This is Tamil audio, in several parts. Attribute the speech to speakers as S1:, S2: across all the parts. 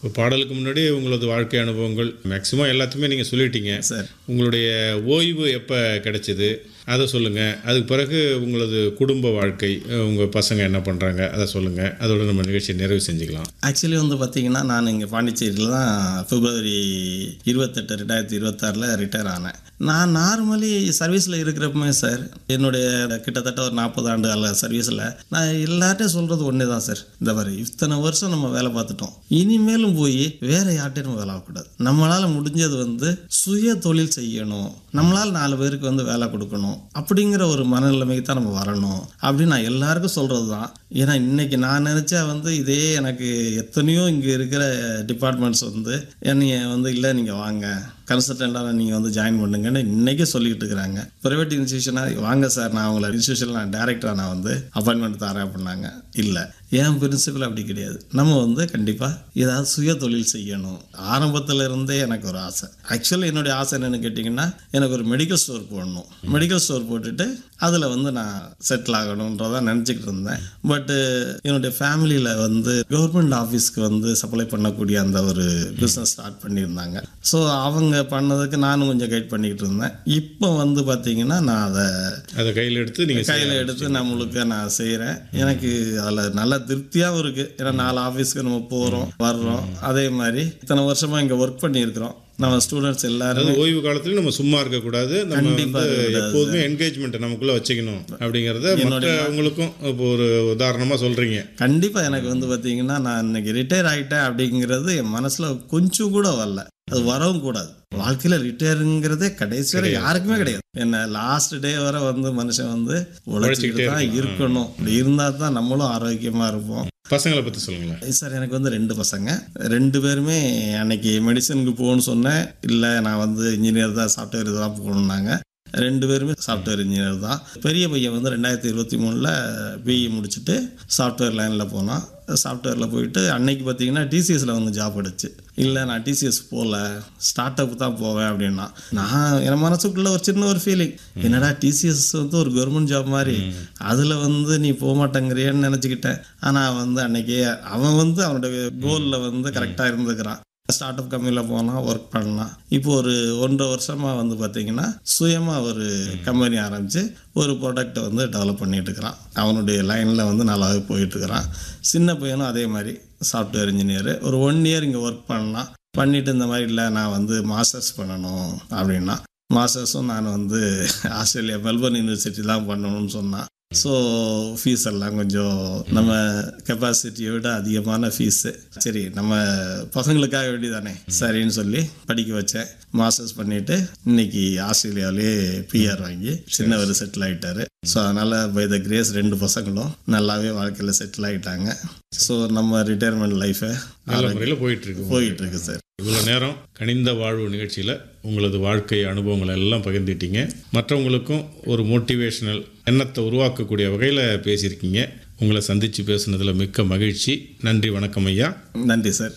S1: இப்போ பாடலுக்கு முன்னாடி உங்களது வாழ்க்கை அனுபவங்கள் மேக்ஸிமம் எல்லாத்தையுமே நீங்கள் சொல்லிட்டீங்க
S2: சார்
S1: உங்களுடைய ஓய்வு எப்போ கிடைச்சிது அதை சொல்லுங்கள் அதுக்கு பிறகு உங்களது குடும்ப வாழ்க்கை உங்கள் பசங்க என்ன பண்ணுறாங்க அதை சொல்லுங்கள் அதோட நம்ம நிகழ்ச்சியை நிறைவு செஞ்சுக்கலாம்
S2: ஆக்சுவலி வந்து பார்த்தீங்கன்னா நான் இங்கே பாண்டிச்சேரியில் தான் பிப்ரவரி இருபத்தெட்டு ரெண்டாயிரத்தி இருபத்தாறில் ரிட்டையர் ஆனேன் நான் நார்மலி சர்வீஸில் இருக்கிறப்பமே சார் என்னுடைய கிட்டத்தட்ட ஒரு நாற்பது ஆண்டு கால சர்வீஸில் நான் எல்லார்ட்டையும் சொல்கிறது ஒன்றே தான் சார் இந்த மாதிரி இத்தனை வருஷம் நம்ம வேலை பார்த்துட்டோம் இனிமேலும் போய் வேற யார்ட்டையும் நம்ம வேலை ஆகக்கூடாது நம்மளால் முடிஞ்சது வந்து சுய தொழில் செய்யணும் நம்மளால் நாலு பேருக்கு வந்து வேலை கொடுக்கணும் அப்படிங்கிற ஒரு மனநிலைமைக்கு தான் நம்ம வரணும் அப்படின்னு நான் எல்லாருக்கும் சொல்கிறது தான் ஏன்னா இன்னைக்கு நான் நினச்சா வந்து இதே எனக்கு எத்தனையோ இங்கே இருக்கிற டிபார்ட்மெண்ட்ஸ் வந்து என்னைய வந்து இல்லை நீங்கள் வாங்க கன்சல்டண்ட்டாக நீங்கள் வந்து ஜாயின் பண்ணுங்கன்னு இன்றைக்கே சொல்லிக்கிட்டு இருக்கிறாங்க ப்ரைவேட் இன்ஸ்டியூஷனாக வாங்க சார் நான் உங்களை இன்ஸ்டியூஷனில் நான் டேரெக்டராக நான் வந்து அப்பாயின்மெண்ட் தரேன் அப்படின்னாங்க இல்லை என் பிரின்சிபல் அப்படி கிடையாது நம்ம வந்து கண்டிப்பாக ஏதாவது சுய தொழில் செய்யணும் ஆரம்பத்தில் இருந்தே எனக்கு ஒரு ஆசை ஆக்சுவலி என்னுடைய ஆசை என்னென்னு கேட்டிங்கன்னா எனக்கு ஒரு மெடிக்கல் ஸ்டோர் போடணும் மெடிக்கல் ஸ்டோர் போட்டுட்டு அதில் வந்து நான் செட்டில் ஆகணுன்றதான் நினச்சிக்கிட்டு இருந்தேன் பட்டு என்னுடைய ஃபேமிலியில் வந்து கவர்மெண்ட் ஆஃபீஸ்க்கு வந்து சப்ளை பண்ணக்கூடிய அந்த ஒரு பிஸ்னஸ் ஸ்டார்ட் பண்ணியிருந்தாங்க ஸோ அவங்க பண்ணதுக்கு நானும் கொஞ்சம் கைட் பண்ணிக்கிட்டு இருந்தேன் இப்போ வந்து பார்த்தீங்கன்னா நான் அதை
S1: அதை கையில் எடுத்து நீங்கள்
S2: கையில் எடுத்து நான் முழுக்க நான் செய்கிறேன் எனக்கு அதில் நல்ல திருப்தியாகவும் இருக்குது ஏன்னா நாலு ஆஃபீஸ்க்கு நம்ம போகிறோம் வர்றோம் அதே மாதிரி இத்தனை வருஷமாக இங்கே ஒர்க் பண்ணியிருக்கிறோம் நம்ம ஸ்டூடெண்ட்ஸ் எல்லாரும்
S1: அதாவது ஓய்வு காலத்துல நம்ம சும்மா இருக்கக்கூடாது நம்ம வந்து எப்போதுமே என்கேஜ்மெண்ட் நமக்குள்ள வச்சுக்கணும் அப்படிங்கிறத மற்றவங்களுக்கும் இப்போ ஒரு உதாரணமா சொல்றீங்க
S2: கண்டிப்பாக எனக்கு வந்து பார்த்தீங்கன்னா நான் இன்னைக்கு ரிட்டையர் ஆகிட்டேன் அப்படிங்கிறது என் மனசில் கொஞ்சம் கூட வரல அது வரவும் கூடாது வாழ்க்கையில் ரிட்டையருங்கிறதே கடைசி வரை யாருக்குமே கிடையாது என்ன லாஸ்ட் டே வரை வந்து மனுஷன் வந்து உழைச்சிக்கிட்டு தான் இருக்கணும் அப்படி இருந்தால் தான் நம்மளும் ஆரோக்கியமாக இருப்போம்
S1: பசங்களை பத்தி சொல்லுங்களேன்
S2: சார் எனக்கு வந்து ரெண்டு பசங்க ரெண்டு பேருமே அன்னைக்கு மெடிசனுக்கு போகணும்னு சொன்னேன் இல்லை நான் வந்து இன்ஜினியர் தான் சாஃப்ட்வேர் இதெல்லாம் போகணுன்னாங்க ரெண்டு பேருமே சாஃப்ட்வேர் இன்ஜினியர் தான் பெரிய பையன் வந்து ரெண்டாயிரத்தி இருபத்தி மூணில் பிஇ முடிச்சுட்டு சாஃப்ட்வேர் லைனில் போனான் சாஃப்ட்வேரில் போயிட்டு அன்னைக்கு பார்த்தீங்கன்னா டிசிஎஸில் வந்து ஜாப் அடிச்சு இல்லை நான் டிசிஎஸ் போகல ஸ்டார்ட் அப் தான் போவேன் அப்படின்னா நான் என் மனசுக்குள்ள ஒரு சின்ன ஒரு ஃபீலிங் என்னடா டிசிஎஸ் வந்து ஒரு கவர்மெண்ட் ஜாப் மாதிரி அதில் வந்து நீ போக மாட்டேங்கிறியன்னு நினச்சிக்கிட்டேன் ஆனால் வந்து அன்னைக்கு அவன் வந்து அவனோட கோலில் வந்து கரெக்டாக இருந்துக்கிறான் ஸ்டார்ட் அப் கம்பெனியில் போனால் ஒர்க் பண்ணலாம் இப்போ ஒரு ஒன்றரை வருஷமாக வந்து பார்த்தீங்கன்னா சுயமாக ஒரு கம்பெனி ஆரம்பித்து ஒரு ப்ராடக்ட்டை வந்து டெவலப் பண்ணிட்டு இருக்கிறான் அவனுடைய லைனில் வந்து நல்லாவே போயிட்டு இருக்கிறான் சின்ன பையனும் அதே மாதிரி சாஃப்ட்வேர் இன்ஜினியர் ஒரு ஒன் இயர் இங்கே ஒர்க் பண்ணலாம் பண்ணிட்டு இந்த மாதிரி இல்லை நான் வந்து மாஸ்டர்ஸ் பண்ணணும் அப்படின்னா மாஸ்டர்ஸும் நான் வந்து ஆஸ்திரேலியா மெல்பர்ன் யூனிவர்சிட்டி தான் பண்ணணும்னு சொன்னான் ஸோ ஃபீஸ் எல்லாம் கொஞ்சம் நம்ம கெப்பாசிட்டியை விட அதிகமான ஃபீஸு சரி நம்ம பசங்களுக்காக வேண்டியதானே சரின்னு சொல்லி படிக்க வச்சேன் மாஸ்டர்ஸ் பண்ணிட்டு இன்னைக்கு ஆஸ்திரேலியாவிலே பிஆர் வாங்கி சின்னவர் செட்டில் ஆகிட்டாரு ஸோ அதனால் பை த கிரேஸ் ரெண்டு பசங்களும் நல்லாவே வாழ்க்கையில் செட்டில் ஆகிட்டாங்க ஸோ நம்ம ரிட்டையர்மெண்ட் லைஃபை
S1: நல்ல முறையில் போயிட்டு இருக்கு
S2: போயிட்டு இருக்கு சார்
S1: இவ்வளோ நேரம் கனிந்த வாழ்வு நிகழ்ச்சியில் உங்களது வாழ்க்கை அனுபவங்களை எல்லாம் பகிர்ந்துட்டீங்க மற்றவங்களுக்கும் ஒரு மோட்டிவேஷனல் எண்ணத்தை உருவாக்கக்கூடிய வகையில் பேசியிருக்கீங்க உங்களை சந்தித்து பேசுனதில் மிக்க மகிழ்ச்சி நன்றி வணக்கம் ஐயா
S2: நன்றி சார்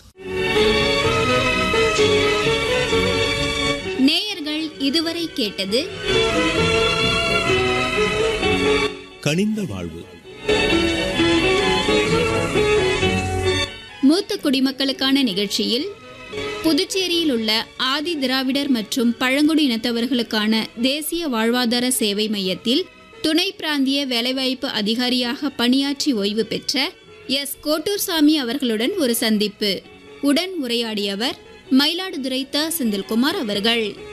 S3: நேயர்கள் இதுவரை கேட்டது
S4: கனிந்த வாழ்வு
S3: மூத்த குடிமக்களுக்கான நிகழ்ச்சியில் புதுச்சேரியில் உள்ள ஆதி திராவிடர் மற்றும் பழங்குடி இனத்தவர்களுக்கான தேசிய வாழ்வாதார சேவை மையத்தில் துணை பிராந்திய வேலைவாய்ப்பு அதிகாரியாக பணியாற்றி ஓய்வு பெற்ற எஸ் கோட்டூர்சாமி அவர்களுடன் ஒரு சந்திப்பு உடன் உரையாடியவர் மயிலாடுதுறை த செந்தில்குமார் அவர்கள்